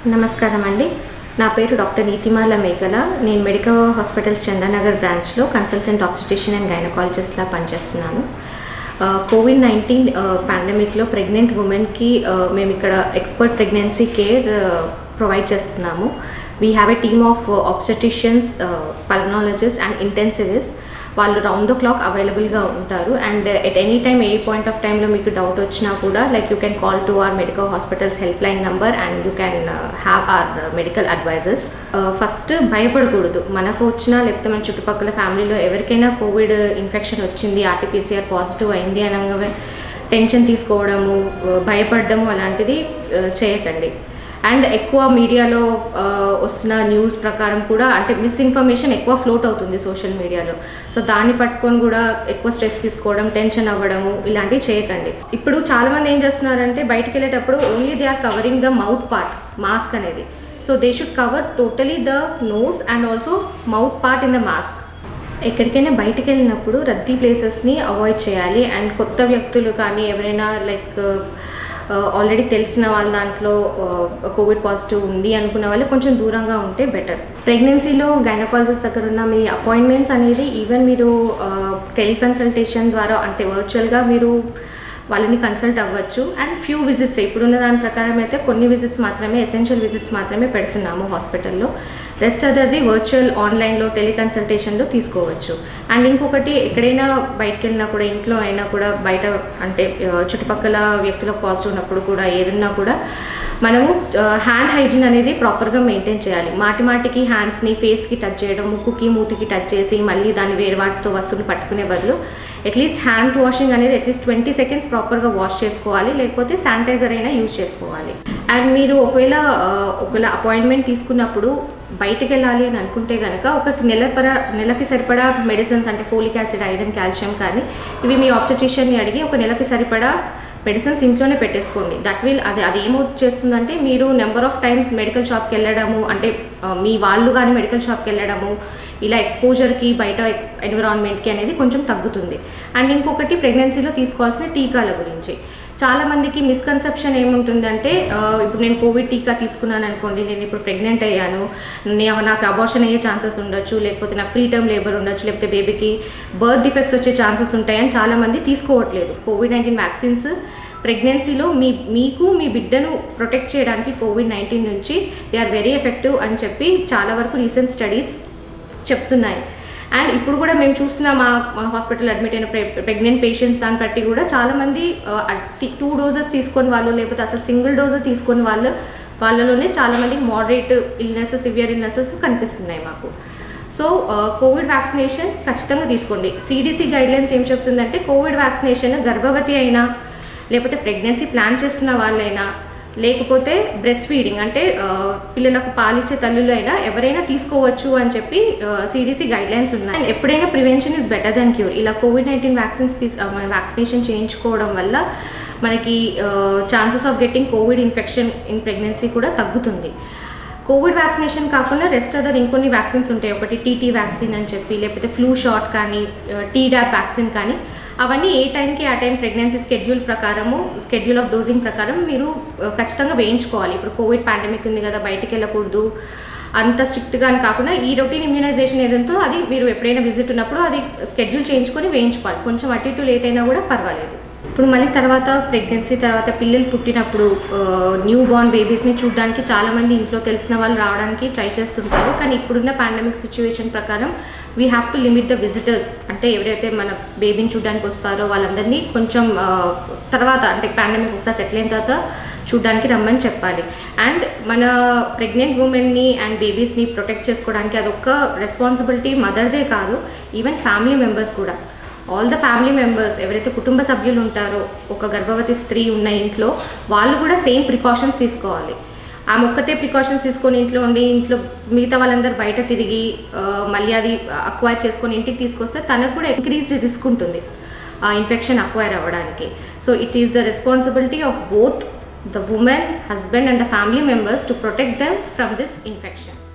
నమస్కారం అండి నా పేరు డాక్టర్ నీతిమాల మేకల నేను మెడికల్ హాస్పిటల్స్ చందానగర్ బ్రాంచ్లో కన్సల్టెంట్ ఆబ్స్టిషియన్ అండ్ గైనకాలజిస్ట్లా పనిచేస్తున్నాను కోవిడ్ నైన్టీన్ పాండమిక్లో ప్రెగ్నెంట్ ఉమెన్కి మేము ఇక్కడ ఎక్స్పర్ట్ ప్రెగ్నెన్సీ కేర్ ప్రొవైడ్ చేస్తున్నాము we have a team of obstetricians pulmonologist and intensivist వాళ్ళు రౌండ్ ద క్లాక్ అవైలబుల్గా ఉంటారు అండ్ ఎట్ ఎనీ టైమ్ ఏ పాయింట్ ఆఫ్ టైంలో మీకు డౌట్ వచ్చినా కూడా like you can call to our medical hospitals help line number and you can have our medical advisers first భయపడకూడదు మనకు వచ్చినా లేకపోతే మన చుట్టుపక్కల ఫ్యామిలీలో ఎవరికైనా కోవిడ్ ఇన్ఫెక్షన్ వచ్చింది ఆర్టీపీసీఆర్ పాజిటివ్ అయింది అనగా టెన్షన్ తీసుకోవడము భయపడడము అలాంటిది చేయకండి అండ్ ఎక్కువ మీడియాలో వస్తున్న న్యూస్ ప్రకారం కూడా అంటే మిస్ఇన్ఫర్మేషన్ ఎక్కువ ఫ్లోట్ అవుతుంది సోషల్ మీడియాలో సో దాన్ని పట్టుకొని కూడా ఎక్కువ స్ట్రెస్ తీసుకోవడం టెన్షన్ అవ్వడము ఇలాంటివి చేయకండి ఇప్పుడు చాలామంది ఏం చేస్తున్నారంటే బయటకు వెళ్ళేటప్పుడు only they are covering the mouth part mask అనేది so they should cover totally the nose and also mouth part in the mask ఎక్కడికైనా బయటకు వెళ్ళినప్పుడు రద్దీ ప్లేసెస్ని అవాయిడ్ చేయాలి అండ్ కొత్త వ్యక్తులు కానీ ఎవరైనా లైక్ ఆల్రెడీ తెలిసిన వాళ్ళ దాంట్లో కోవిడ్ పాజిటివ్ ఉంది అనుకున్న వాళ్ళు కొంచెం దూరంగా ఉంటే బెటర్ ప్రెగ్నెన్సీలో గైనకాలజిస్ట్ దగ్గర ఉన్న మీ అపాయింట్మెంట్స్ అనేది ఈవెన్ మీరు టెలికన్సల్టేషన్ ద్వారా అంటే వర్చువల్గా మీరు వాళ్ళని కన్సల్ట్ అవ్వచ్చు అండ్ ఫ్యూ విజిట్స్ ఇప్పుడున్న దాని ప్రకారం అయితే కొన్ని విజిట్స్ మాత్రమే ఎసెన్షియల్ విజిట్స్ మాత్రమే పెడుతున్నాము హాస్పిటల్లో రెస్ట్ అదర్ది వర్చువల్ ఆన్లైన్లో టెలికన్సల్టేషన్లో తీసుకోవచ్చు అండ్ ఇంకొకటి ఎక్కడైనా బయటకు వెళ్ళినా కూడా ఇంట్లో అయినా కూడా బయట అంటే చుట్టుపక్కల వ్యక్తులకు పాజిటివ్ ఉన్నప్పుడు కూడా ఏదన్నా కూడా మనము హ్యాండ్ హైజీన్ అనేది ప్రాపర్గా మెయింటైన్ చేయాలి మాటి మాటికి హ్యాండ్స్ని ఫేస్కి టచ్ చేయడం ముక్కుకి మూతికి టచ్ చేసి మళ్ళీ దాన్ని వేరే వాటితో వస్తువుని పట్టుకునే బదులు అట్లీస్ట్ హ్యాండ్ వాషింగ్ అనేది అట్లీస్ట్ ట్వంటీ సెకండ్స్ ప్రాపర్గా వాష్ చేసుకోవాలి లేకపోతే శానిటైజర్ అయినా యూజ్ చేసుకోవాలి అండ్ మీరు ఒకవేళ ఒకవేళ అపాయింట్మెంట్ తీసుకున్నప్పుడు బయటకు వెళ్ళాలి అని అనుకుంటే కనుక ఒక నెల పర నెలకి సరిపడా మెడిసిన్స్ అంటే ఫోలిక్ యాసిడ్ ఐరన్ కాల్షియం కానీ ఇవి మీ ఆబ్స్టిషియన్ని అడిగి ఒక నెలకి సరిపడా మెడిసిన్స్ ఇంట్లోనే పెట్టేసుకోండి దట్ విల్ అది అది ఏమొచ్చేస్తుందంటే మీరు నెంబర్ ఆఫ్ టైమ్స్ మెడికల్ షాప్కి వెళ్ళడము అంటే మీ వాళ్ళు కానీ మెడికల్ షాప్కి వెళ్ళడము ఇలా ఎక్స్పోజర్కి బయట ఎక్స్ ఎన్విరాన్మెంట్కి అనేది కొంచెం తగ్గుతుంది అండ్ ఇంకొకటి ప్రెగ్నెన్సీలో తీసుకోవాల్సిన టీకాల గురించి చాలామందికి మిస్కన్సెప్షన్ ఏముంటుందంటే ఇప్పుడు నేను కోవిడ్ టీకా తీసుకున్నాను అనుకోండి నేను ఇప్పుడు ప్రెగ్నెంట్ అయ్యాను నేను నాకు అబార్షన్ అయ్యే ఛాన్సెస్ ఉండొచ్చు లేకపోతే నాకు ప్రీటర్మ్ లేబర్ ఉండొచ్చు లేకపోతే బేబీకి బర్త్ డిఫెక్ట్స్ వచ్చే ఛాన్సెస్ ఉంటాయని చాలామంది తీసుకోవట్లేదు కోవిడ్ నైన్టీన్ వ్యాక్సిన్స్ ప్రెగ్నెన్సీలో మీ మీకు మీ బిడ్డను ప్రొటెక్ట్ చేయడానికి కోవిడ్ నైన్టీన్ నుంచి దే ఆర్ వెరీ ఎఫెక్టివ్ అని చెప్పి చాలా వరకు రీసెంట్ స్టడీస్ చెప్తున్నాయి అండ్ ఇప్పుడు కూడా మేము చూసిన మా హాస్పిటల్ అడ్మిట్ అయిన ప్రెగ్నెంట్ పేషెంట్స్ దాన్ని బట్టి కూడా చాలామంది టూ డోసెస్ తీసుకొని వాళ్ళు లేకపోతే అసలు సింగిల్ డోస్ తీసుకొని వాళ్ళు వాళ్ళలోనే చాలామందికి మోడరేట్ ఇల్నెస్ సివియర్ ఇల్నెసెస్ కనిపిస్తున్నాయి మాకు సో కోవిడ్ వ్యాక్సినేషన్ ఖచ్చితంగా తీసుకోండి సిడిసి గైడ్లైన్స్ ఏం చెప్తుందంటే కోవిడ్ వ్యాక్సినేషన్ గర్భవతి అయినా లేకపోతే ప్రెగ్నెన్సీ ప్లాన్ చేస్తున్న వాళ్ళైనా లేకపోతే బ్రెస్ట్ ఫీడింగ్ అంటే పిల్లలకు పాలిచ్చే తల్లులు అయినా ఎవరైనా తీసుకోవచ్చు అని చెప్పి సిడిసి గైడ్లైన్స్ ఉన్నాయి ఎప్పుడైనా prevention is better than cure ఇలా కోవిడ్ నైన్టీన్ వ్యాక్సిన్స్ తీసు వ్యాక్సినేషన్ చేయించుకోవడం వల్ల మనకి chances of getting covid infection in pregnancy కూడా తగ్గుతుంది కోవిడ్ వ్యాక్సినేషన్ కాకుండా రెస్ట్ అదర్ ఇంకొన్ని వ్యాక్సిన్స్ ఉంటాయి ఒకటి టీటీ వ్యాక్సిన్ అని చెప్పి లేకపోతే ఫ్లూ షాట్ కానీ టీడాప్ వ్యాక్సిన్ కానీ అవన్నీ ఏ టైంకి ఆ టైం ప్రెగ్నెన్సీ స్కెడ్యూల్ ప్రకారము స్కెడ్యూల్ ఆఫ్ డోజింగ్ ప్రకారం మీరు ఖచ్చితంగా వేయించుకోవాలి ఇప్పుడు కోవిడ్ పాండమిక్ ఉంది కదా బయటికి వెళ్ళకూడదు అంత స్ట్రిక్ట్గా అని కాకుండా ఈ రొటీన్ ఇమ్యూనైజేషన్ ఏదంతో అది మీరు ఎప్పుడైనా విజిట్ ఉన్నప్పుడు అది స్కెడ్యూల్ చేయించుకొని వేయించుకోవాలి కొంచెం అటు ఇటు లేట్ అయినా కూడా పర్వాలేదు ఇప్పుడు మళ్ళీ తర్వాత ప్రెగ్నెన్సీ తర్వాత పిల్లలు పుట్టినప్పుడు న్యూ బోర్న్ బేబీస్ని చూడడానికి చాలామంది ఇంట్లో తెలిసిన వాళ్ళు రావడానికి ట్రై చేస్తుంటారు కానీ ఇప్పుడున్న పాండమిక్ సిచ్యువేషన్ ప్రకారం we have to limit the visitors అంటే ఎవరైతే మన బేబీని చూడడానికి వస్తారో వాళ్ళందరినీ కొంచెం తర్వాత అంటే పాండమిక్ ఒకసారి సెటిల్ అయిన తర్వాత చూడడానికి రమ్మని చెప్పాలి అండ్ మన ప్రెగ్నెంట్ ఉమెన్ని అండ్ బేబీస్ని ప్రొటెక్ట్ చేసుకోవడానికి అదొక రెస్పాన్సిబిలిటీ మదర్దే కాదు ఈవెన్ ఫ్యామిలీ మెంబర్స్ కూడా ఆల్ ద ఫ్యామిలీ మెంబర్స్ ఎవరైతే కుటుంబ సభ్యులు ఉంటారో ఒక గర్భవతి స్త్రీ ఉన్న ఇంట్లో వాళ్ళు కూడా సేమ్ ప్రికాషన్స్ తీసుకోవాలి ఆమె ఒక్కతే ప్రికాషన్స్ తీసుకొని ఇంట్లో ఉండి ఇంట్లో మిగతా వాళ్ళందరూ బయట తిరిగి మళ్ళీ అది అక్వైర్ చేసుకొని ఇంటికి తీసుకొస్తే తనకు కూడా ఇంక్రీజ్డ్ రిస్క్ ఉంటుంది ఆ ఇన్ఫెక్షన్ అక్వైర్ అవ్వడానికి so it is the responsibility of both the woman, husband and the family members to protect them from this infection.